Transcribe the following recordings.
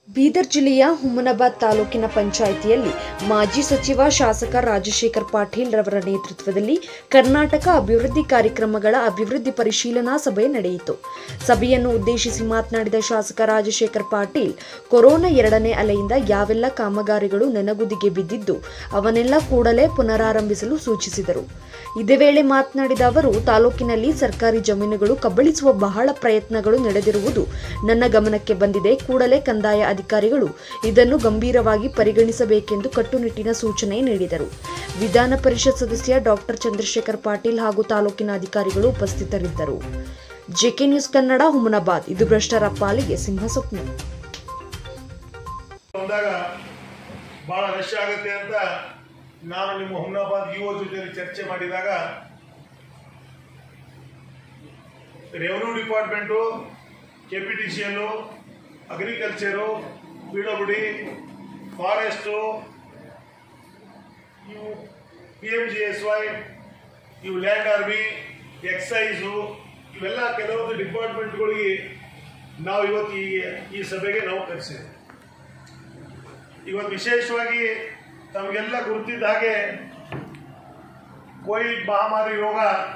ಬೀದರ್ ಜಿಲ್ಲೆಯ ಹುಮನಾಬಾದ್ ತಾಲೂಕಿನ ಪಂಚಾಯಿತಿಯಲ್ಲಿ ಮಾಜಿ ಸಚಿವ ಶಾಸಕ ರಾಜಶೇಖರ್ ಪಾಟೀಲ್ ರವರ ನೇತೃತ್ವದಲ್ಲಿ ಕರ್ನಾಟಕ ಅಭಿವೃದ್ಧಿ ಕಾರ್ಯಕ್ರಮಗಳ ಅಭಿವೃದ್ಧಿ ಪರಿಶೀಲನಾ ಸಭೆ ನಡೆಯಿತು ಸಭೆಯನ್ನು ಉದ್ದೇಶಿಸಿ ಮಾತನಾಡಿದ ಶಾಸಕ ರಾಜಶೇಖರ್ ಪಾಟೀಲ್ ಕೊರೋನಾ ಎರಡನೇ ಅಲೆಯಿಂದ ಯಾವೆಲ್ಲ ಕಾಮಗಾರಿಗಳು ನೆನಗುದಿಗೆ ಬಿದ್ದಿದ್ದು ಅವನ್ನೆಲ್ಲ ಕೂಡಲೇ ಪುನರಾರಂಭಿಸಲು ಸೂಚಿಸಿದರು ಇದೇ ವೇಳೆ ಮಾತನಾಡಿದ ಅವರು ತಾಲೂಕಿನಲ್ಲಿ ಸರ್ಕಾರಿ ಜಮೀನುಗಳು ಕಬಳಿಸುವ ಬಹಳ ಪ್ರಯತ್ನಗಳು ನಡೆದಿರುವುದು ನನ್ನ ಗಮನಕ್ಕೆ ಬಂದಿದೆ ಕೂಡಲೇ ಕಂದಾಯ ಅಧಿಕಾರಿಗಳು ಇದನ್ನು ಗಂಭೀರವಾಗಿ ಪರಿಗಣಿಸಬೇಕೆಂದು ಕಟ್ಟುನಿಟ್ಟಿನ ಸೂಚನೆ ನೀಡಿದರು ವಿಧಾನ ಪರಿಷತ್ ಸದಸ್ಯ ಡಾಕ್ಟರ್ ಚಂದ್ರಶೇಖರ್ ಪಾಟೀಲ್ ಹಾಗೂ ತಾಲೂಕಿನ ಅಧಿಕಾರಿಗಳು ಉಪಸ್ಥಿತರಿದ್ದರು ಜೆಕೆ ನ್ಯೂಸ್ ಕನ್ನಡ ಹುಮನಾಬಾದ್ ಇದು ಭ್ರಷ್ಟರ ಪಾಲಿಗೆ ಸಿಂಹ ಸ್ವಪ್ನ ಬಂದಾಗ ಭಾಳ ರಶ್ ಆಗುತ್ತೆ ಅಂತ ನಾನು ನಿಮ್ಮ ಹುಮ್ನಾಬಾದ್ ಇಒ ಜೊತೆಯಲ್ಲಿ ಚರ್ಚೆ ಮಾಡಿದಾಗ revenue department K P T C L agriculture P W D forest ಇವು P M G S Y ಇವು ಲ್ಯಾಂಡ್ ಆರ್ಮಿ ಎಕ್ಸೈಸು ಇವೆಲ್ಲ ಕೆಲವೊಂದು ಡಿಪಾರ್ಟ್ಮೆಂಟ್ಗಳಿಗೆ ನಾವು ಇವತ್ತು ಈ ಈ ಸಭೆಗೆ ನಾವು ಕರೆಸಿದ್ದೇವೆ ಇವತ್ತು ವಿಶೇಷವಾಗಿ ತಮಗೆಲ್ಲ ಗುರುತಿದ್ದ ಹಾಗೆ ಕೋವಿಡ್ ಮಹಾಮಾರಿ ರೋಗ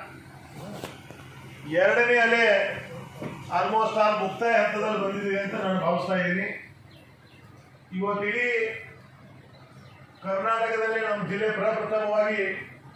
ಎರಡನೇ ಅಲೆ ಆಲ್ಮೋಸ್ಟ್ ಆಲ್ ಮುಕ್ತಾಯ ಹಂತದಲ್ಲಿ ಬಂದಿದೆ ಅಂತ ನಾನು ಭಾವಿಸ್ತಾ ಇದ್ದೀನಿ ಇವತ್ತು ಇಡೀ ಕರ್ನಾಟಕದಲ್ಲಿ ನಮ್ಮ ಜಿಲ್ಲೆ ಪ್ರಪ್ರಥಮವಾಗಿ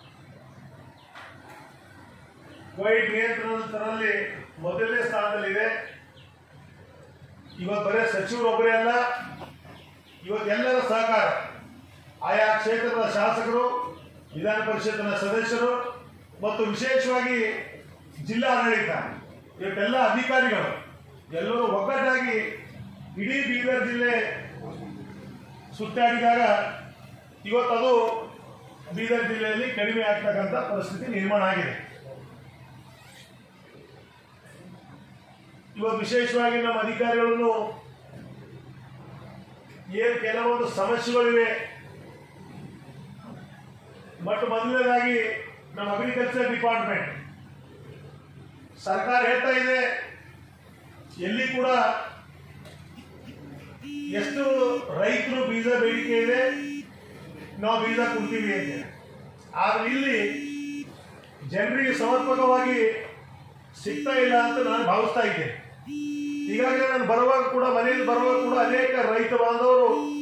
ಕೋವಿಡ್ ನಿಯಂತ್ರಣದಲ್ಲಿ ಮೊದಲನೇ ಸ್ಥಾನದಲ್ಲಿದೆ ಇವತ್ತು ಬರೀ ಸಚಿವರೊಬ್ಬರೇ ಅಲ್ಲ ಇವತ್ತೆಲ್ಲರ ಸಹಕಾರ ಆಯಾ ಕ್ಷೇತ್ರದ ಶಾಸಕರು ವಿಧಾನ ಪರಿಷತ್ತಿನ ಸದಸ್ಯರು ಮತ್ತು ವಿಶೇಷವಾಗಿ ಜಿಲ್ಲಾಡಳಿತ ಇವತ್ತೆಲ್ಲ ಅಧಿಕಾರಿಗಳು ಎಲ್ಲರೂ ಒಗ್ಗಟ್ಟಾಗಿ ಇಡೀ ಬೀದರ್ ಜಿಲ್ಲೆ ಸುತ್ತಾಡಿದಾಗ ಇವತ್ತದು ಬೀದರ್ ಜಿಲ್ಲೆಯಲ್ಲಿ ಕಡಿಮೆ ಆಗ್ತಕ್ಕಂಥ ಪರಿಸ್ಥಿತಿ ನಿರ್ಮಾಣ ಆಗಿದೆ ಇವತ್ತು ವಿಶೇಷವಾಗಿ ನಮ್ಮ ಅಧಿಕಾರಿಗಳನ್ನು ಏನು ಕೆಲವೊಂದು ಸಮಸ್ಯೆಗಳಿವೆ ಮತ್ತು ಮೊದಲನೇದಾಗಿ ನಮ್ಮ ಅಗ್ರಿಕಲ್ಚರ್ ಡಿಪಾರ್ಟ್ಮೆಂಟ್ ಸರ್ಕಾರ ಹೇಳ್ತಾ ಇದೆ ಎಲ್ಲಿ ಕೂಡ ಎಷ್ಟು ರೈತರು ಬೀಜ ಬೇಡಿಕೆ ಇದೆ ನಾವು ಬೀಜ ಕೊಡ್ತೀವಿ ಅಂತ ಆದ್ರೆ ಇಲ್ಲಿ ಜನರಿಗೆ ಸಮರ್ಪಕವಾಗಿ ಸಿಗ್ತಾ ಇಲ್ಲ ಅಂತ ನಾನು ಭಾವಿಸ್ತಾ ಇದ್ದೇನೆ ಈಗಾಗಲೇ ನಾನು ಬರುವಾಗ ಕೂಡ ಮನೆಯಲ್ಲಿ ಬರುವಾಗ ಕೂಡ ಅನೇಕ ರೈತ ಬಾಂಧವರು